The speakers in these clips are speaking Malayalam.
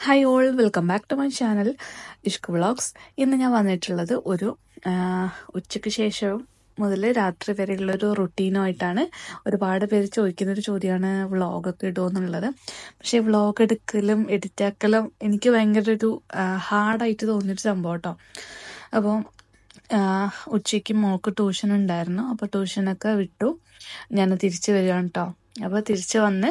Hi all welcome back to my channel Ishq vlogs ഇന്ന് ഞാൻ വന്നിട്ടുള്ളത് ഒരു ആ, ഉച്ചയ്ക്ക് ശേഷവും മുതൽ രാത്രി വരെയുള്ള ഒരു റുട്ടീനുമായിട്ടാണ് ഒരുപാട് പേര് ചോദിക്കുന്ന ഒരു ചോദ്യമാണ് വ്ളോഗൊക്കെ ഇടുമോ എന്നുള്ളത് പക്ഷേ വ്ളോഗ് എടുക്കലും എഡിറ്റാക്കലും എനിക്ക് ഭയങ്കര ഒരു ഹാർഡായിട്ട് തോന്നിയൊരു സംഭവം കേട്ടോ അപ്പോൾ ഉച്ചയ്ക്ക് മോൾക്ക് ട്യൂഷൻ ഉണ്ടായിരുന്നു അപ്പോൾ ട്യൂഷനൊക്കെ വിട്ടു ഞാൻ തിരിച്ചു വരികയാണ് കേട്ടോ അപ്പോൾ തിരിച്ചു വന്ന്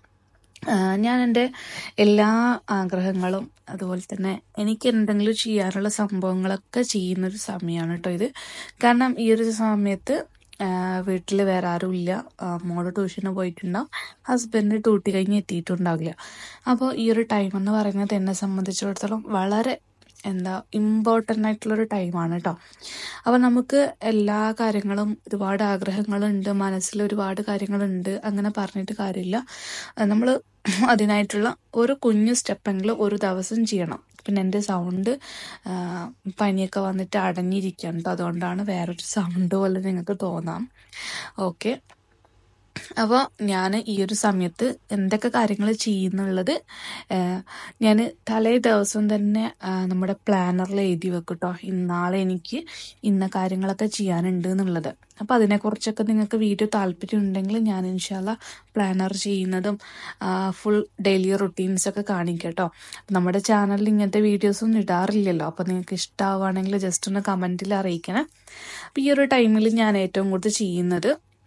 ആ, ഞാൻ എൻ്റെ എല്ലാ ആഗ്രഹങ്ങളും അതുപോലെ തന്നെ എനിക്ക് എന്തെങ്കിലും ചെയ്യാനുള്ള സംഭവങ്ങളൊക്കെ ചെയ്യുന്നൊരു സമയമാണ് കേട്ടോ ഇത് കാരണം ഈ ഒരു സമയത്ത് വീട്ടിൽ വേറെ ആരും ഇല്ല ആ, മോള് ട്യൂഷന് പോയിട്ടുണ്ടാവും ഹസ്ബൻഡ് ഡ്യൂട്ടി കഴിഞ്ഞ് എത്തിയിട്ടുണ്ടാവില്ല അപ്പോൾ ഈ ഒരു ടൈം എന്ന് പറയുന്നത് എന്നെ സംബന്ധിച്ചിടത്തോളം വളരെ എന്താ ഇമ്പോർട്ടൻ്റ് ആയിട്ടുള്ളൊരു ടൈമാണ് കേട്ടോ അപ്പോൾ നമുക്ക് എല്ലാ കാര്യങ്ങളും ഒരുപാട് ആഗ്രഹങ്ങളുണ്ട് മനസ്സിൽ ഒരുപാട് കാര്യങ്ങളുണ്ട് അങ്ങനെ പറഞ്ഞിട്ട് കാര്യമില്ല നമ്മൾ അതിനായിട്ടുള്ള ഒരു കുഞ്ഞു സ്റ്റെപ്പെങ്കിലും ഒരു ദിവസം ചെയ്യണം പിന്നെ എൻ്റെ സൗണ്ട് പനിയൊക്കെ വന്നിട്ട് അടഞ്ഞിരിക്കുകയാണ് കേട്ടോ അതുകൊണ്ടാണ് വേറൊരു സൗണ്ട് പോലെ നിങ്ങൾക്ക് തോന്നാം ഓക്കെ അപ്പോൾ ഞാൻ ഈ ഒരു സമയത്ത് എന്തൊക്കെ കാര്യങ്ങൾ ചെയ്യുന്നുള്ളത് ഞാൻ തലേ ദിവസം തന്നെ ആ, നമ്മുടെ പ്ലാനറിൽ എഴുതി വെക്കും കേട്ടോ ഇന്നാളെ എനിക്ക് ഇന്ന കാര്യങ്ങളൊക്കെ ചെയ്യാനുണ്ട് എന്നുള്ളത് അപ്പോൾ അതിനെക്കുറിച്ചൊക്കെ നിങ്ങൾക്ക് വീഡിയോ താല്പര്യം ഉണ്ടെങ്കിൽ ഞാൻ ഇൻഷാല്ല പ്ലാനർ ചെയ്യുന്നതും ഫുൾ ഡെയിലി റുട്ടീൻസ് ഒക്കെ കാണിക്കാം കേട്ടോ നമ്മുടെ ചാനലിൽ ഇങ്ങനത്തെ വീഡിയോസ് ഒന്നും ഇടാറില്ലല്ലോ അപ്പോൾ നിങ്ങൾക്ക് ഇഷ്ടമാവുകയാണെങ്കിൽ ജസ്റ്റ് ഒന്ന് കമൻറ്റിൽ അറിയിക്കണേ അപ്പോൾ ഈ ഒരു ടൈമിൽ ഞാൻ ഏറ്റവും കൂടുതൽ ചെയ്യുന്നത്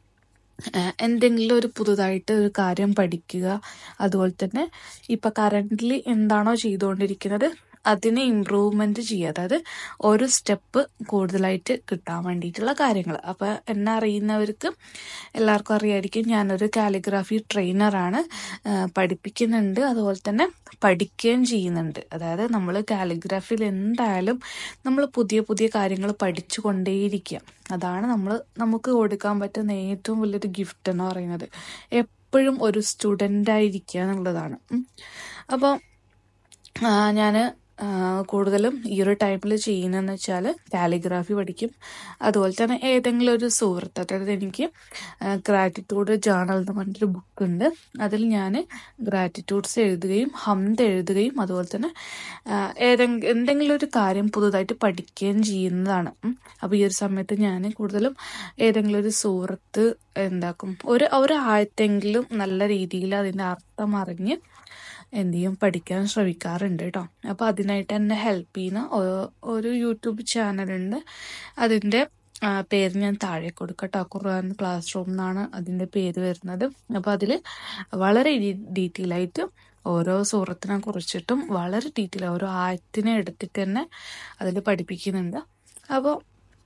ഏഹ് എന്തെങ്കിലും ഒരു പുതുതായിട്ട് ഒരു കാര്യം പഠിക്കുക അതുപോലെ തന്നെ ഇപ്പം കറൻ്റ്ലി എന്താണോ ചെയ്തുകൊണ്ടിരിക്കുന്നത് അതിനെ ഇമ്പ്രൂവ്മെൻ്റ് ചെയ്യുക അതായത് ഒരു സ്റ്റെപ്പ് കൂടുതലായിട്ട് കിട്ടാൻ വേണ്ടിയിട്ടുള്ള കാര്യങ്ങൾ അപ്പോൾ എന്നെ അറിയുന്നവർക്ക് എല്ലാവർക്കും അറിയായിരിക്കും ഞാനൊരു കാലിഗ്രാഫി ട്രെയിനറാണ് പഠിപ്പിക്കുന്നുണ്ട് അതുപോലെ തന്നെ പഠിക്കുകയും ചെയ്യുന്നുണ്ട് അതായത് നമ്മൾ കാലിഗ്രാഫിയിൽ എന്തായാലും നമ്മൾ പുതിയ പുതിയ കാര്യങ്ങൾ പഠിച്ചു കൊണ്ടേയിരിക്കുക അതാണ് നമ്മൾ നമുക്ക് കൊടുക്കാൻ പറ്റുന്ന ഏറ്റവും വലിയൊരു ഗിഫ്റ്റ് എന്ന് പറയുന്നത് എപ്പോഴും ഒരു സ്റ്റുഡൻ്റ് ആയിരിക്കുക എന്നുള്ളതാണ് ഉം. അപ്പോൾ ഞാൻ കൂടുതലും ഈ ഒരു ടൈമിൽ ചെയ്യുന്നതെന്ന് വെച്ചാൽ കാലിഗ്രാഫി പഠിക്കും അതുപോലെ തന്നെ ഏതെങ്കിലും ഒരു സുഹൃത്ത് അതായത് എനിക്ക് ഗ്രാറ്റിറ്റ്യൂഡ് ജേണൽ എന്ന് പറഞ്ഞിട്ടൊരു ബുക്ക് ഉണ്ട് അതിൽ ഞാൻ ഗ്രാറ്റിറ്റ്യൂഡ്സ് എഴുതുകയും ഹംദ് എഴുതുകയും അതുപോലെ തന്നെ ഏതെങ്കിലും എന്തെങ്കിലും ഒരു കാര്യം പുതുതായിട്ട് പഠിക്കുകയും ചെയ്യുന്നതാണ് അപ്പോൾ ഈ ഒരു സമയത്ത് ഞാൻ കൂടുതലും ഏതെങ്കിലും ഒരു സുഹൃത്ത് എന്താക്കും ഒരു ഒരു ആയത്തെങ്കിലും നല്ല രീതിയിൽ അതിൻ്റെ അർത്ഥം അറിഞ്ഞ് എന്ത് ചെയ്യും പഠിക്കാൻ ശ്രമിക്കാറുണ്ട് കേട്ടോ അപ്പോൾ അതിനായിട്ട് എന്നെ ഹെൽപ്പ് ചെയ്യുന്ന ഒ- ഒരു യൂട്യൂബ് ചാനലുണ്ട് അതിൻ്റെ ആ, പേര് ഞാൻ താഴെ കൊടുക്കട്ടോ ഖുർആൻ ക്ലാസ് റൂം എന്നാണ് അതിൻ്റെ പേര് വരുന്നത് അപ്പോൾ അതിൽ വളരെ ഡീറ്റെയിൽ ആയിട്ട് ഓരോ സൂറത്തിനെ കുറിച്ചിട്ടും വളരെ ഡീറ്റെയിൽ ഓരോ ആയത്തിനെ എടുത്തിട്ട് തന്നെ അതിൽ പഠിപ്പിക്കുന്നുണ്ട് അപ്പോൾ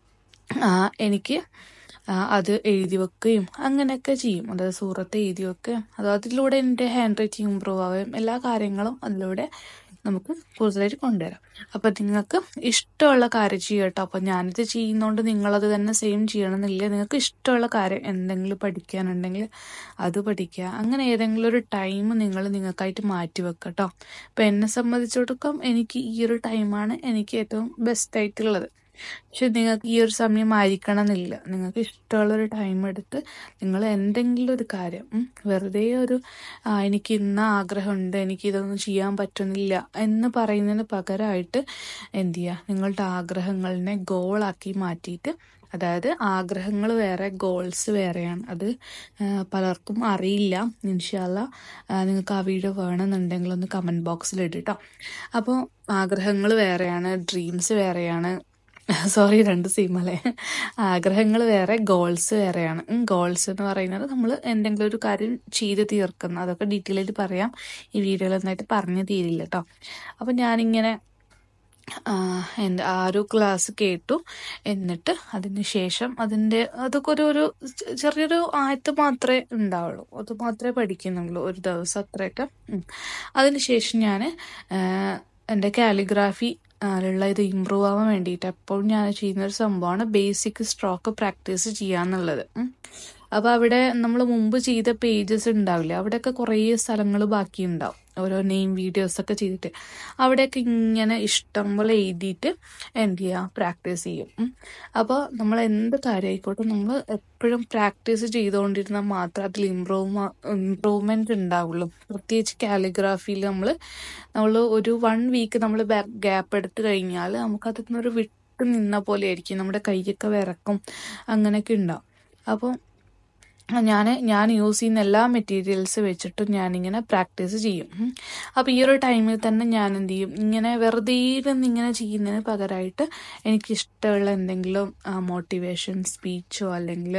ആ, എനിക്ക് ആ, അത് എഴുതി വെക്കുകയും അങ്ങനെയൊക്കെ ചെയ്യും അതായത് സൂറത്ത് എഴുതി വെക്കുകയും അത് അതിലൂടെ എൻ്റെ ഹാൻഡ് റൈറ്റിംഗ് ഇമ്പ്രൂവ് ആവുകയും എല്ലാ കാര്യങ്ങളും അതിലൂടെ നമുക്ക് കൂടുതലായിട്ട് കൊണ്ടുവരാം അപ്പം നിങ്ങൾക്ക് ഇഷ്ടമുള്ള കാര്യം ചെയ്യുക കേട്ടോ അപ്പം ഞാനിത് ചെയ്യുന്നതുകൊണ്ട് നിങ്ങളത് തന്നെ സെയിം ചെയ്യണമെന്നില്ല നിങ്ങൾക്ക് ഇഷ്ടമുള്ള കാര്യം എന്തെങ്കിലും പഠിക്കാനുണ്ടെങ്കിൽ അത് പഠിക്കുക അങ്ങനെ ഏതെങ്കിലും ഒരു ടൈം നിങ്ങൾ നിങ്ങൾക്കായിട്ട് മാറ്റി വെക്കുക കേട്ടോ അപ്പം എന്നെ സംബന്ധിച്ചിടത്തോളം എനിക്ക് ഈ ഒരു ടൈമാണ് എനിക്ക് ഏറ്റവും ബെസ്റ്റ് ആയിട്ടുള്ളത് പക്ഷെ നിങ്ങൾക്ക് ഈ ഒരു സമയം ആയിരിക്കണം എന്നില്ല നിങ്ങൾക്ക് ഇഷ്ടമുള്ളൊരു ടൈം എടുത്ത് നിങ്ങൾ എന്തെങ്കിലും ഒരു കാര്യം ഉം, വെറുതെ ഒരു ആ, എനിക്ക് ഇന്ന ആഗ്രഹമുണ്ട് എനിക്ക് ഇതൊന്നും ചെയ്യാൻ പറ്റുന്നില്ല എന്ന് പറയുന്നതിന് പകരമായിട്ട് എന്ത് ചെയ്യുക നിങ്ങളുടെ ആഗ്രഹങ്ങളിനെ ഗോളാക്കി മാറ്റിയിട്ട് അതായത് ആഗ്രഹങ്ങൾ വേറെ ഗോൾസ് വേറെയാണ് അത് ആ, പലർക്കും അറിയില്ല ഇൻഷാല്ല നിങ്ങൾക്ക് ആ വീഡിയോ വേണമെന്നുണ്ടെങ്കിൽ ഒന്ന് കമൻറ്റ് ബോക്സിൽ ഇട്ടിട്ടോ അപ്പോൾ ആഗ്രഹങ്ങൾ വേറെയാണ് ഡ്രീംസ് വേറെയാണ് സോറി രണ്ട് സീമല്ലേ ആഗ്രഹങ്ങൾ വേറെ ഗോൾസ് വേറെയാണ് ഗോൾസ് എന്ന് പറയുന്നത് നമ്മൾ എന്തെങ്കിലും ഒരു കാര്യം ചെയ്ത് തീർക്കുന്ന അതൊക്കെ ഡീറ്റെയിൽ ആയിട്ട് പറയാം ഈ വീഡിയോയിൽ നന്നായിട്ട് പറഞ്ഞു തീരില്ല കേട്ടോ അപ്പം ഞാനിങ്ങനെ ആ, എൻ്റെ ആ ഒരു ക്ലാസ് കേട്ടു എന്നിട്ട് അതിന് ശേഷം അതിൻ്റെ അതൊക്കെ ഒരു ഒരു ചെ- ചെറിയൊരു ആയത്ത് മാത്രമേ ഉണ്ടാവുള്ളൂ അത് മാത്രമേ പഠിക്കുന്നുള്ളൂ ഒരു ദിവസം അത്രയൊക്കെ ഉം. അതിന് ശേഷം ഞാൻ എൻ്റെ കാലിഗ്രാഫി ഉള്ള ഇത് ഇമ്പ്രൂവ് ആവാൻ വേണ്ടിയിട്ട് എപ്പോഴും ഞാൻ ചെയ്യുന്ന ഒരു സംഭവമാണ് ബേസിക് സ്ട്രോക്ക് പ്രാക്ടീസ് ചെയ്യാന്നുള്ളത് ഉം. അപ്പോൾ അവിടെ നമ്മൾ മുമ്പ് ചെയ്ത പേജസ് ഉണ്ടാവില്ലേ അവിടെയൊക്കെ കുറേ സ്ഥലങ്ങൾ ബാക്കിയുണ്ടാവും ഓരോ നെയിം വീഡിയോസൊക്കെ ചെയ്തിട്ട് അവിടെയൊക്കെ ഇങ്ങനെ ഇഷ്ടം പോലെ എഴുതിയിട്ട് എന്ത് ചെയ്യുക പ്രാക്ടീസ് ചെയ്യും ഉം. അപ്പോൾ നമ്മൾ എന്ത് കാര്യമായിക്കോട്ടെ നമ്മൾ എപ്പോഴും പ്രാക്ടീസ് ചെയ്തുകൊണ്ടിരുന്നാൽ മാത്രമേ അതിൽ ഇമ്പ്രൂവ് ഇമ്പ്രൂവ്മെന്റ് ഉണ്ടാവുള്ളൂ പ്രത്യേകിച്ച് കാലിഗ്രാഫിയിൽ നമ്മൾ നമ്മൾ ഒരു വൺ വീക്ക് നമ്മൾ ഗ്യാപ്പ് എടുത്ത് കഴിഞ്ഞാൽ നമുക്കതിൽ നിന്നൊരു വിട്ട് നിന്ന പോലെ ആയിരിക്കും നമ്മുടെ കൈയൊക്കെ വിറക്കും അങ്ങനെയൊക്കെ ഉണ്ടാവും അപ്പോൾ ഞാൻ ഞാൻ യൂസ് ചെയ്യുന്ന എല്ലാ മെറ്റീരിയൽസ് വെച്ചിട്ടും ഞാനിങ്ങനെ പ്രാക്ടീസ് ചെയ്യും ഉം. അപ്പോൾ ഈ ഒരു ടൈമിൽ തന്നെ ഞാൻ എന്ത് ചെയ്യും ഇങ്ങനെ വെറുതെ ഇരുന്ന് ഇങ്ങനെ ചെയ്യുന്നതിന് പകരമായിട്ട് എനിക്കിഷ്ടമുള്ള എന്തെങ്കിലും മോട്ടിവേഷൻ സ്പീച്ചോ അല്ലെങ്കിൽ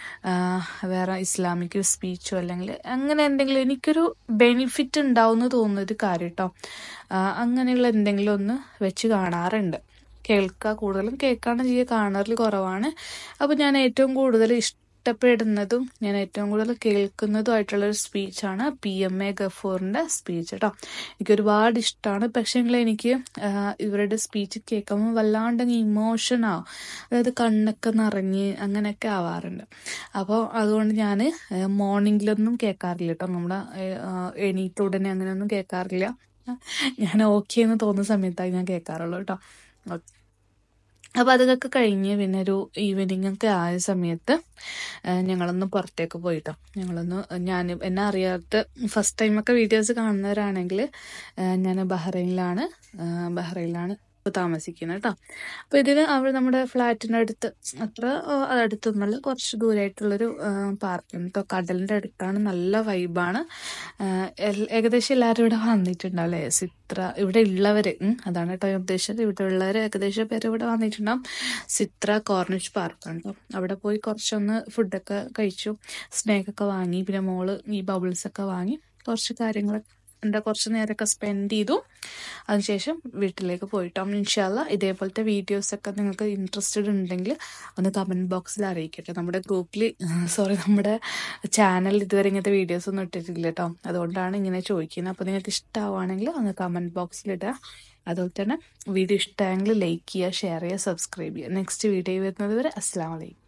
വേറെ ഇസ്ലാമിക് സ്പീച്ചോ അല്ലെങ്കിൽ അങ്ങനെ എന്തെങ്കിലും എനിക്കൊരു ബെനിഫിറ്റ് ഉണ്ടാവുമെന്ന് തോന്നുന്ന ഒരു കാര്യം കേട്ടോ അങ്ങനെയുള്ള എന്തെങ്കിലും ഒന്ന് വെച്ച് കാണാറുണ്ട് കേൾക്കുക കൂടുതലും കേൾക്കാണ് ചെയ്യുക കാണാറിൽ കുറവാണ് അപ്പോൾ ഞാൻ ഏറ്റവും കൂടുതൽ ഇഷ്ടപ്പെടുന്നതും ഞാൻ ഏറ്റവും കൂടുതൽ കേൾക്കുന്നതുമായിട്ടുള്ള ഒരു സ്പീച്ചാണ് പി എം എ ഗഫൂറിൻ്റെ സ്പീച്ച് കേട്ടോ എനിക്ക് ഒരുപാട് ഇഷ്ടമാണ് പക്ഷേങ്കിൽ എനിക്ക് ആഹ്, ഇവരുടെ സ്പീച്ച് കേൾക്കുമ്പോൾ വല്ലാണ്ട് ഇമോഷൻ ആവും അതായത് കണ്ണൊക്കെ നിറഞ്ഞ് അങ്ങനെയൊക്കെ ആവാറുണ്ട് അപ്പോൾ അതുകൊണ്ട് ഞാൻ മോർണിംഗിലൊന്നും കേൾക്കാറില്ല കേട്ടോ നമ്മുടെ ആഹ്, എണീറ്റ ഉടനെ അങ്ങനെയൊന്നും കേൾക്കാറില്ല ഞാൻ ഓക്കെ എന്ന് തോന്നുന്ന സമയത്താണ് ഞാൻ കേൾക്കാറുള്ളൂ കേട്ടോ ഓക്കെ അപ്പോൾ അതൊക്കെ കഴിഞ്ഞ് പിന്നെ ഒരു ഈവനിങ് ഒക്കെ ആയ സമയത്ത് ആ, ഞങ്ങളൊന്ന് പുറത്തേക്ക് പോയിട്ടോ ഞങ്ങളൊന്ന് ഞാൻ എന്നെ അറിയാത്ത ഫസ്റ്റ് ടൈമൊക്കെ വീഡിയോസ് കാണുന്നവരാണെങ്കിൽ ഞാൻ ബഹ്റൈനിലാണ് ആ, ബഹ്റൈനിലാണ് ഇപ്പോൾ താമസിക്കുന്നത് കേട്ടോ അപ്പോൾ ഇതിന് അവിടെ നമ്മുടെ ഫ്ലാറ്റിൻ്റെ അടുത്ത് അത്ര ആ, അടുത്തൊന്നുമല്ല കുറച്ച് ദൂരമായിട്ടുള്ളൊരു പാർക്കാണ് കേട്ടോ കടലിൻ്റെ അടുത്താണ് നല്ല വൈബാണ് ഏകദേശം എല്ലാവരും ഇവിടെ വന്നിട്ടുണ്ടാവും അല്ലേ ചിത്ര ഇവിടെ ഉള്ളവർ അതാണ് കേട്ടോ ഞാൻ ഉദ്ദേശിച്ചത് ഇവിടെ ഉള്ളവർ ഏകദേശം പേര് ഇവിടെ വന്നിട്ടുണ്ടാവും ചിത്ര കോർണിഷ് പാർക്കാണ് കേട്ടോ അവിടെ പോയി കുറച്ചൊന്ന് ഫുഡൊക്കെ കഴിച്ചു സ്നേക്കൊക്കെ വാങ്ങി പിന്നെ മോള് ഈ ബബിൾസ് ഒക്കെ വാങ്ങി കുറച്ച് കാര്യങ്ങൾ എന്താ കുറച്ച് നേരമൊക്കെ സ്പെൻഡ് ചെയ്തു അതിനുശേഷം വീട്ടിലേക്ക് പോയിട്ടോ ഇൻഷാല്ല ഇതേപോലത്തെ വീഡിയോസൊക്കെ നിങ്ങൾക്ക് ഇൻട്രസ്റ്റഡ് ഉണ്ടെങ്കിൽ ഒന്ന് കമൻറ്റ് ബോക്സിൽ അറിയിക്കട്ടെ നമ്മുടെ ഗ്രൂപ്പിൽ സോറി നമ്മുടെ ചാനലിൽ ഇതുവരെ ഇങ്ങനത്തെ വീഡിയോസ് ഒന്നും ഇട്ടിട്ടില്ല കേട്ടോ അതുകൊണ്ടാണ് ഇങ്ങനെ ചോദിക്കുന്നത് അപ്പോൾ നിങ്ങൾക്ക് ഇഷ്ടമാവുകയാണെങ്കിൽ ഒന്ന് കമൻറ്റ് ബോക്സിൽ ഇടുക അതുപോലെ തന്നെ വീഡിയോ ഇഷ്ടമായെങ്കിൽ ലൈക്ക് ചെയ്യുക ഷെയർ ചെയ്യുക സബ്സ്ക്രൈബ് ചെയ്യുക നെക്സ്റ്റ് വീഡിയോ വരുന്നത് വരെ അസ്സാം വലൈക്കും